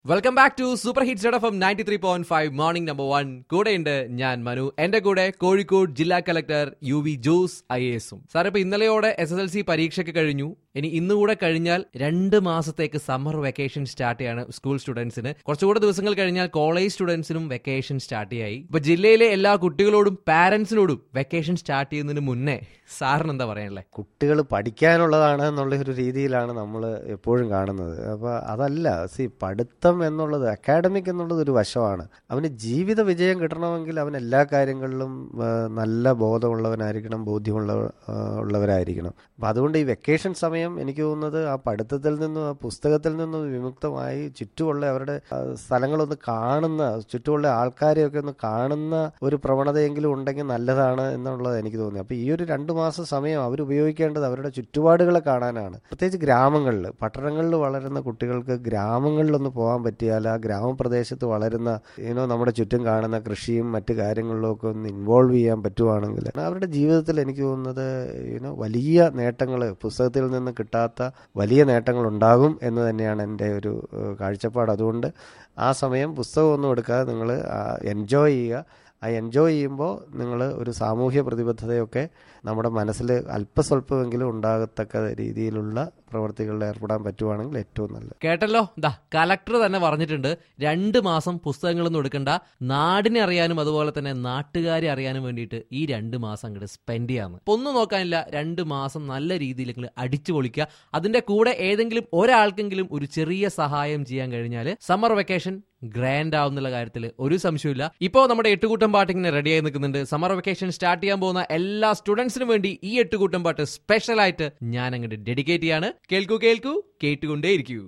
welcome back to super hits F M ninety three point five morning number one കൂടെയുണ്ട് ഞാൻ മനു എന്റെ കൂടെ കോഴിക്കോട് ജില്ലാ collector U V Jose I എസും സാർ ഇപ്പൊ ഇന്നലെയോടെ എസ് എസ് എൽ സി പരീക്ഷയ്ക്ക് കഴിഞ്ഞു ഇനി ഇന്നുകൂടെ കഴിഞ്ഞാൽ രണ്ട് മാസത്തേക്ക് സമ്മർ വെക്കേഷൻ സ്റ്റാർട്ട് ചെയ്യാണ് സ്കൂൾ സ്റ്റുഡൻസിന് കുറച്ചുകൂടെ ദിവസങ്ങൾ കഴിഞ്ഞാൽ കോളേജ് സ്റ്റുഡൻസിനും വെക്കേഷൻ സ്റ്റാർട്ട് ചെയ്യായി ഇപ്പൊ ജില്ലയിലെ എല്ലാ കുട്ടികളോടും പാരന്റ്സിനോടും വെക്കേഷൻ സ്റ്റാർട്ട് ചെയ്യുന്നതിന് മുന്നേ സാറിന് എന്താ പറയാനുള്ളത് കുട്ടികൾ പഠിക്കാനുള്ളതാണ് എന്നുള്ള ഒരു രീതിയിലാണ് നമ്മൾ എപ്പോഴും കാണുന്നത് അപ്പോൾ അതല്ല സി പഠിത്തം എന്നുള്ളത് അക്കാഡമിക് എന്നുള്ളത് ഒരു വശമാണ് അവന് ജീവിത വിജയം കിട്ടണമെങ്കിൽ അവൻ എല്ലാ കാര്യങ്ങളിലും ആ, നല്ല ബോധമുള്ളവനായിരിക്കണം ബോധ്യമുള്ള ആ, ഉള്ളവരായിരിക്കണം അപ്പം അതുകൊണ്ട് ഈ വെക്കേഷൻ സമയം എനിക്ക് തോന്നുന്നത് ആ പഠിത്തത്തിൽ നിന്നും ആ പുസ്തകത്തിൽ നിന്നും വിമുക്തമായി ചുറ്റുമുള്ള അവരുടെ ആ, സ്ഥലങ്ങളൊന്ന് കാണുന്ന ചുറ്റുമുള്ള ആൾക്കാരെയൊക്കെ ഒന്ന് കാണുന്ന ഒരു പ്രവണതയെങ്കിലും ഉണ്ടെങ്കിൽ നല്ലതാണ് എന്നുള്ളത് എനിക്ക് തോന്നി അപ്പോൾ ഈ ഒരു രണ്ട് മാസം സമയം അവർ ഉപയോഗിക്കേണ്ടത് അവരുടെ ചുറ്റുപാടുകളെ കാണാനാണ് പ്രത്യേകിച്ച് ഗ്രാമങ്ങളിൽ പട്ടണങ്ങളിൽ വളരുന്ന കുട്ടികൾക്ക് ഗ്രാമങ്ങളിലൊന്ന് പോകാൻ പറ്റിയാൽ ആ ഗ്രാമപ്രദേശത്ത് വളരുന്ന ഏനോ നമ്മുടെ ചുറ്റും കാണുന്ന കൃഷിയും മറ്റു കാര്യങ്ങളിലും ഒക്കെ ഒന്ന് ഇൻവോൾവ് ചെയ്യാൻ പറ്റുവാണെങ്കിൽ അവരുടെ ജീവിതത്തിൽ എനിക്ക് തോന്നുന്നത് യുനോ വലിയ നേട്ടങ്ങൾ പുസ്തകത്തിൽ നിന്ന് കിട്ടാത്ത വലിയ നേട്ടങ്ങൾ ഉണ്ടാകും എന്ന് തന്നെയാണ് എൻ്റെ ഒരു ഏഹ്, കാഴ്ചപ്പാട് അതുകൊണ്ട് ആ സമയം പുസ്തകമൊന്നും എടുക്കാതെ നിങ്ങൾ എൻജോയ് ചെയ്യുക ആ എൻജോയ് ചെയ്യുമ്പോൾ നിങ്ങൾ ഒരു സാമൂഹ്യ പ്രതിബദ്ധതയൊക്കെ നമ്മുടെ മനസ്സിൽ അല്പസ്വല്പമെങ്കിലും ഉണ്ടാകത്തക്ക രീതിയിലുള്ള പ്രവർത്തികളിൽ ഏർപ്പെടാൻ പറ്റുവാണെങ്കിൽ ഏറ്റവും നല്ലത് കേട്ടല്ലോ ദാ കലക്ടർ തന്നെ പറഞ്ഞിട്ടുണ്ട് രണ്ട് മാസം പുസ്തകങ്ങളൊന്നും എടുക്കണ്ട നാടിനെ അറിയാനും അതുപോലെ തന്നെ നാട്ടുകാരെ അറിയാനും വേണ്ടിയിട്ട് ഈ രണ്ട് മാസം അങ്ങോട്ട് സ്പെൻഡ് ചെയ്യാന്ന് ഇപ്പൊ ഒന്നും നോക്കാനില്ല രണ്ട് മാസം നല്ല രീതിയിൽ നിങ്ങൾ അടിച്ചു പൊളിക്കുക അതിന്റെ കൂടെ ഏതെങ്കിലും ഒരാൾക്കെങ്കിലും ഒരു ചെറിയ സഹായം ചെയ്യാൻ കഴിഞ്ഞാൽ സമ്മർ വെക്കേഷൻ ഗ്രാൻഡ് ആവുന്നുള്ള കാര്യത്തിൽ ഒരു സംശയമില്ല ഇപ്പോൾ നമ്മുടെ എട്ടുകൂട്ടം പാട്ടിങ്ങനെ റെഡിയായി നിൽക്കുന്നുണ്ട് സമ്മർ വെക്കേഷൻ സ്റ്റാർട്ട് ചെയ്യാൻ പോകുന്ന എല്ലാ സ്റ്റുഡൻസിനും വേണ്ടി ഈ എട്ടുകൂട്ടം പാട്ട് സ്പെഷ്യൽ ആയിട്ട് ഞാൻ അങ്ങോട്ട് ഡെഡിക്കേറ്റ് ചെയ്യാണ് കേൾക്കൂ കേൾക്കൂ കേട്ടുകൊണ്ടേയിരിക്കൂ